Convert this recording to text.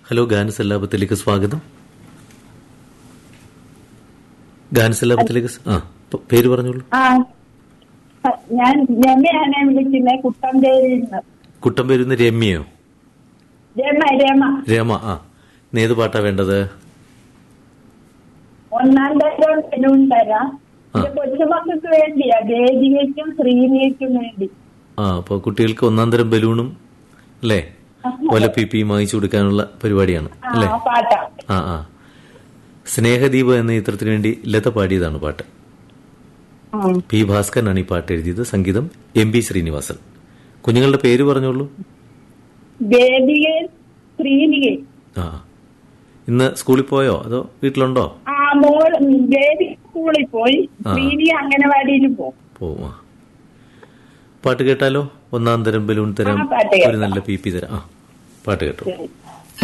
Hello ഗാനസല്ലാപത്തിലേക്ക് സ്വാഗതം ഗാനസല്ലാപത്തിലേക്ക് സ്- ആ പ- പേര് പറഞ്ഞോളൂ ആ ഞാൻ രമയാണ് വിളിക്കുന്നത് കുട്ടമ്പേരിൽ നിന്ന് കുട്ടം പേരുന്ന് രമ്യയോ രമ രമ രമ ആ ഇന്ന് ഏത് പാട്ടാ വേണ്ടത് ഒന്നാം തരം ബലൂൺ തരാം ആ. ഇത് കൊച്ചുമക്കൾക്ക് വേണ്ടിയാ വേദികയ്ക്കും ശ്രീനിയയ്ക്കും വേണ്ടി ആ അപ്പോൾ കുട്ടികൾക്ക് ഒന്നാം തരം ബലൂണും അല്ലേ ഒല പി പിയും വാങ്ങിച്ചു കൊടുക്കാനുള്ള പരിപാടിയാണ് ആ അല്ലേ പാട്ടാ ആ ആ സ്നേഹദീപം എന്ന ചിത്രത്തിന് വേണ്ടി ലത പാടിയതാണ് പാട്ട് ഉം. പി ഭാസ്കരനാണ് ഈ പാട്ട് എഴുതിയത് സംഗീതം എം ബി ശ്രീനിവാസൻ കുഞ്ഞുങ്ങളുടെ പേര് പറഞ്ഞോളൂ വേദികയും ശ്രീനികയും ആ ഇന്ന് സ്കൂളിൽ പോയോ അതോ വീട്ടിലുണ്ടോ ആ മോൾ വേദി സ്കൂളിൽ പോയി ആ. ശ്രീനി അംഗനവാടിയിൽ പോകും പോവും ആ പാട്ട് കേട്ടാലോ ഒന്നാം തരം ബലൂൺ തരാം ആ, പാട്ട് കേൾക്കാം. ഒരു നല്ല പി പി തരാം ആ പാട്ട് കേട്ടോ ശരി